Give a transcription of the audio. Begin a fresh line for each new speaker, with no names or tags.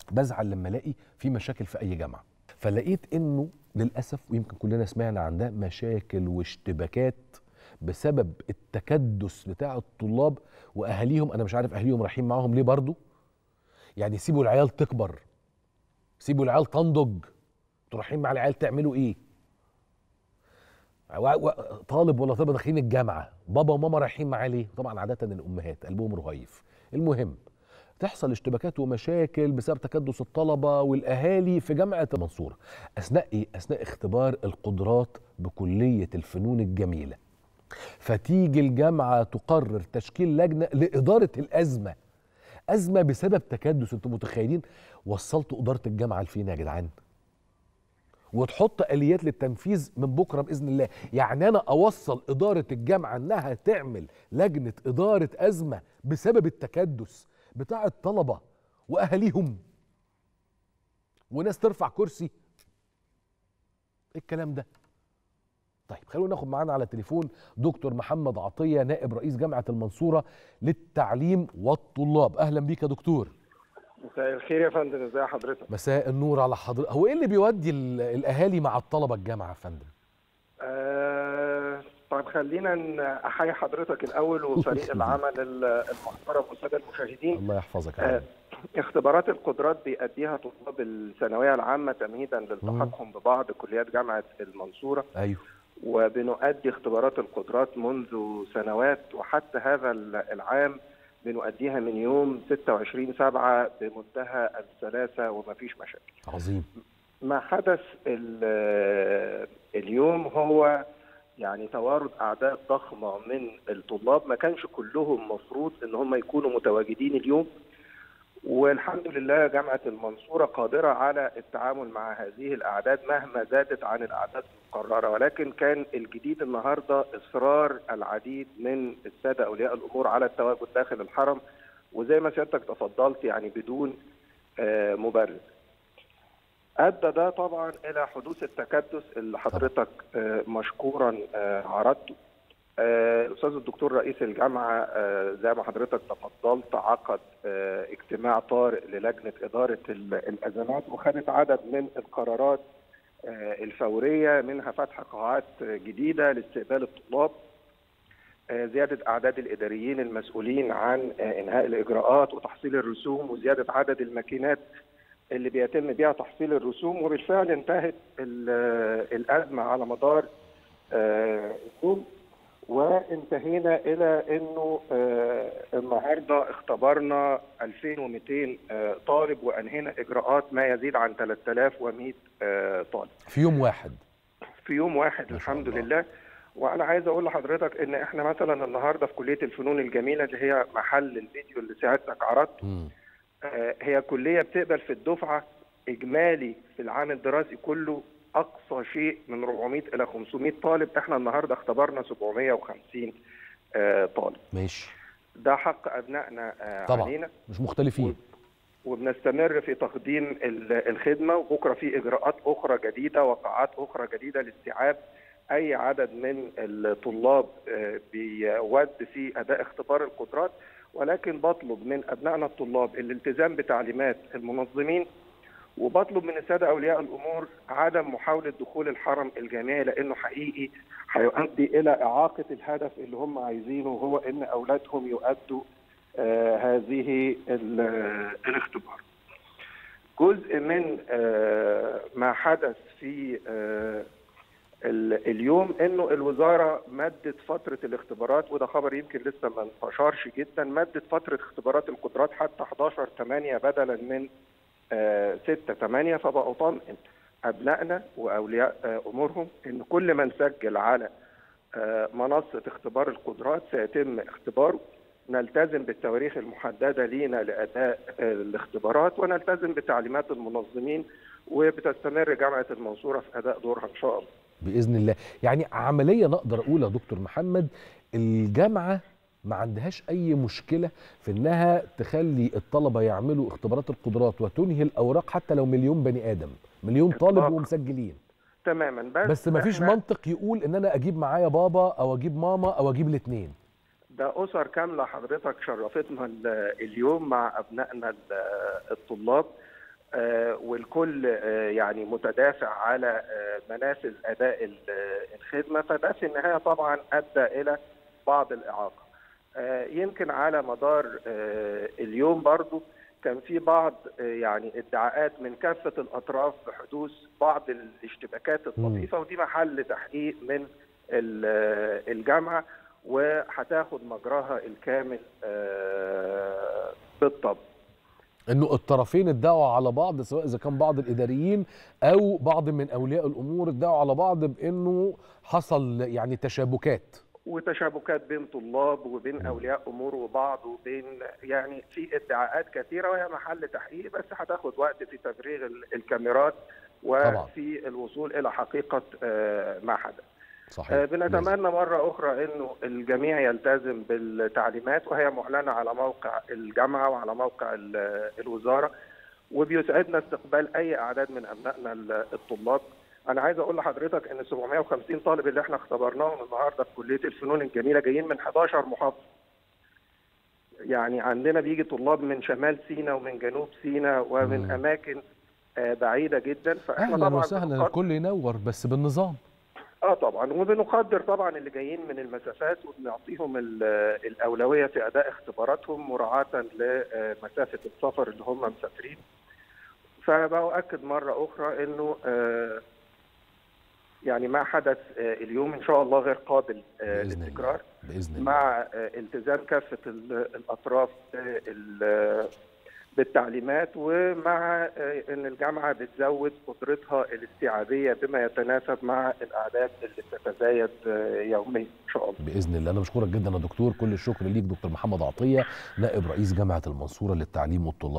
بزعل لما الاقي في مشاكل في اي جامعه فلقيت انه للاسف ويمكن كلنا سمعنا عن ده مشاكل واشتباكات بسبب التكدس بتاع الطلاب واهاليهم انا مش عارف اهاليهم رايحين معاهم ليه برضو يعني سيبوا العيال تكبر سيبوا العيال تنضج انتوا رايحين مع العيال تعملوا ايه و- و- طالب ولا طالبه داخلين الجامعه بابا وماما رايحين معاه ليه طبعا عاده الامهات قلبهم رهيف المهم تحصل اشتباكات ومشاكل بسبب تكدس الطلبه والاهالي في جامعه المنصوره اثناء ايه اثناء اختبار القدرات بكليه الفنون الجميله فتيجي الجامعه تقرر تشكيل لجنه لاداره الازمه ازمه بسبب تكدس انتم متخيلين وصلتوا اداره الجامعه لفين يا جدعان وتحط اليات للتنفيذ من بكره باذن الله يعني انا اوصل اداره الجامعه انها تعمل لجنه اداره ازمه بسبب التكدس بتاع الطلبه واهاليهم وناس ترفع كرسي ايه الكلام ده طيب خلونا ناخد معانا على التليفون دكتور محمد عطيه نائب رئيس جامعه المنصوره للتعليم والطلاب اهلا بيك يا دكتور
مساء الخير يا فندم ازي حضرتك
مساء النور على حضرتك هو ايه اللي بيودي ال- الاهالي مع الطلبه الجامعه يا فندم
آه طيب خلينا ن- احيي حضرتك الاول وفريق العمل ال- المحترم والساده المشاهدين
الله يحفظك يا
آه
رب.
اختبارات القدرات بيأديها طلاب الثانويه العامه تمهيدا لالتحاقهم ببعض كليات جامعه المنصوره
ايوه
وبنؤدي اختبارات القدرات منذ سنوات وحتى هذا ال- العام بنؤديها من يوم 26 7 بمنتهى السلاسه ومفيش مشاكل
عظيم
ما حدث ال- اليوم هو يعني توارد اعداد ضخمه من الطلاب ما كانش كلهم مفروض ان هم يكونوا متواجدين اليوم والحمد لله جامعه المنصوره قادره على التعامل مع هذه الاعداد مهما زادت عن الاعداد المقرره ولكن كان الجديد النهارده اصرار العديد من الساده اولياء الامور على التواجد داخل الحرم وزي ما سيادتك تفضلت يعني بدون آه، مبرر ادى ده طبعا الى حدوث التكدس اللي حضرتك آه، مشكورا آه، عرضته آه، الاستاذ الدكتور رئيس الجامعه آه، زي ما حضرتك تفضلت عقد آه، اجتماع طارئ للجنه اداره ال- الازمات وخدت عدد من القرارات آه، الفوريه منها فتح قاعات آه، جديده لاستقبال الطلاب آه، زياده اعداد الاداريين المسؤولين عن آه، انهاء الاجراءات وتحصيل الرسوم وزياده عدد الماكينات اللي بيتم بيها تحصيل الرسوم وبالفعل انتهت ال- الازمه على مدار آه، اليوم وانتهينا الى انه آه، النهارده اختبرنا 2200 آه، طالب وانهينا اجراءات ما يزيد عن 3100 آه، طالب
في يوم واحد
في يوم واحد
ما شاء
الحمد
الله.
لله وانا عايز اقول لحضرتك ان احنا مثلا النهارده في كليه الفنون الجميله اللي هي محل الفيديو اللي سيادتك عرضته
مم.
آه، هي كليه بتقبل في الدفعه اجمالي في العام الدراسي كله اقصى شيء من 400 الى 500 طالب احنا النهارده اختبرنا 750 آه، طالب
ماشي
ده حق ابنائنا آه،
طبعا.
علينا
مش مختلفين
وبنستمر في تقديم ال- الخدمه وبكره في اجراءات اخرى جديده وقاعات اخرى جديده لاستيعاب اي عدد من الطلاب آه، بيود في اداء اختبار القدرات ولكن بطلب من ابنائنا الطلاب الالتزام بتعليمات المنظمين وبطلب من الساده اولياء الامور عدم محاوله دخول الحرم الجامعي لانه حقيقي هيؤدي الى اعاقه الهدف اللي هم عايزينه وهو ان اولادهم يؤدوا آه هذه ال- آه، الاختبار. جزء من آه ما حدث في آه ال- اليوم انه الوزاره مدت فتره الاختبارات وده خبر يمكن لسه ما انتشرش جدا مدت فتره اختبارات القدرات حتى 11 8 بدلا من 6 8 فبقى اطمئن ابنائنا واولياء آه، امورهم ان كل من سجل على آه، منصه اختبار القدرات سيتم اختباره نلتزم بالتواريخ المحدده لينا لاداء آه، الاختبارات ونلتزم بتعليمات المنظمين وبتستمر جامعه المنصوره في اداء دورها ان شاء الله.
باذن الله يعني عمليه نقدر اقول يا دكتور محمد الجامعه ما عندهاش اي مشكله في انها تخلي الطلبه يعملوا اختبارات القدرات وتنهي الاوراق حتى لو مليون بني ادم مليون طالب
إطلاقاً.
ومسجلين
تماما بس
بس ما فيش
إحنا-
منطق يقول ان انا اجيب معايا بابا او اجيب ماما او اجيب الاثنين
ده أسر كاملة حضرتك شرفتنا ال- اليوم مع أبنائنا ال- الطلاب آه، والكل آه، يعني متدافع على آه، منافذ اداء ال- آه، الخدمه فده في النهايه طبعا ادى الى بعض الاعاقه. آه، يمكن على مدار آه، اليوم برضو كان في بعض آه، يعني ادعاءات من كافه الاطراف بحدوث بعض الاشتباكات الطفيفه ودي محل تحقيق من ال- آه، الجامعه وهتاخد مجراها الكامل آه، بالطبع.
انه الطرفين ادعوا على بعض سواء اذا كان بعض الاداريين او بعض من اولياء الامور ادعوا على بعض بانه حصل يعني تشابكات
وتشابكات بين طلاب وبين اولياء امور وبعض وبين يعني في ادعاءات كثيره وهي محل تحقيق بس هتاخد وقت في تفريغ ال- الكاميرات
طبعا.
وفي الوصول الى حقيقه آه، ما حدث.
صحيح
آه،
لازم.
بنتمنى مرة أخرى أنه الجميع يلتزم بالتعليمات وهي معلنة على موقع الجامعة وعلى موقع ال- الوزارة وبيسعدنا استقبال أي أعداد من أبنائنا ال- الطلاب أنا عايز أقول لحضرتك أن 750 طالب اللي احنا اختبرناهم النهاردة في كلية الفنون الجميلة جايين من 11 محافظة يعني عندنا بيجي طلاب من شمال سيناء ومن جنوب سيناء ومن
مم.
أماكن آه، بعيدة جدا فاحنا
اهلا
طبعا
وسهلا
بنقدر-
الكل ينور بس بالنظام
اه طبعا وبنقدر طبعا اللي جايين من المسافات وبنعطيهم ال- الاولويه في اداء اختباراتهم مراعاه لمسافه السفر اللي هم مسافرين فبأؤكد مره اخرى انه آه، يعني ما حدث آه، اليوم ان شاء الله غير قابل آه،
بإذن الله.
للتكرار
باذن الله
مع آه، التزام كافه ال- الاطراف آه، ال- بالتعليمات ومع آه، ان الجامعه بتزود قدرتها الاستيعابيه بما يتناسب مع الاعداد اللي بتتزايد آه، يوميا ان شاء الله.
باذن الله انا بشكرك جدا يا دكتور كل الشكر ليك دكتور محمد عطيه نائب رئيس جامعه المنصوره للتعليم والطلاب